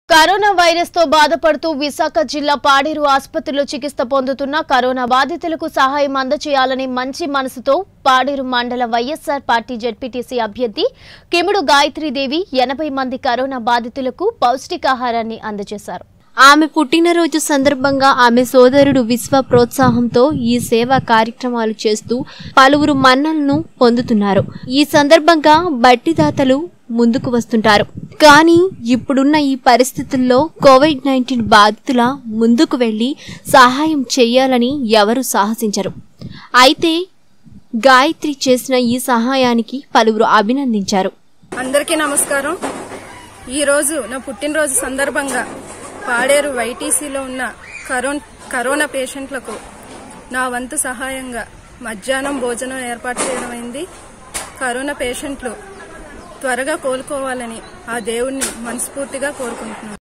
corona virus తో బాధపడుతూ విశాఖ జిల్లా పాడేరు ఆసుపత్రిలో చికిత్స పొందుతున్న కరోనా బాధితులకు సహాయం అందజేయాలని మంచి మనసుతో పాడేరు మండల వైఎస్సార్ పార్టీ జెడ్పీటీసీ అభ్యర్థి కిముడు గాయత్రీదేవి ఎనభై మంది కరోనా బాధితులకు పౌష్టికాహారాన్ని అందజేశారు ఆమె పుట్టినరోజు సందర్భంగా ఆమె సోదరుడు విశ్వ ప్రోత్సాహంతో ఈ సేవా కార్యక్రమాలు చేస్తూ పలువురు మన్నలను పొందుతున్నారు ఈ సందర్భంగా బట్టిదాతలు ముందుకు వస్తుంటారు కానీ ఇప్పుడున్న ఈ పరిస్థితుల్లో కోవిడ్ నైన్టీన్ బాధితుల ముందుకు వెళ్లి సహాయం చేయాలని ఎవరు సాహసించరు అయితే గాయత్రి చేసిన ఈ సహాయానికి పలువురు అభినందించారు అందరికీ నమస్కారం ఈ రోజు నా పుట్టినరోజు సందర్భంగా పాడేరు వైటీసీలో ఉన్న కరోన్ కరోనా పేషెంట్లకు నా వంతు సహాయంగా మధ్యాహ్నం భోజనం ఏర్పాటు చేయడం అయింది కరోనా పేషెంట్లు త్వరగా కోలుకోవాలని ఆ దేవుణ్ణి మనస్ఫూర్తిగా కోరుకుంటున్నాను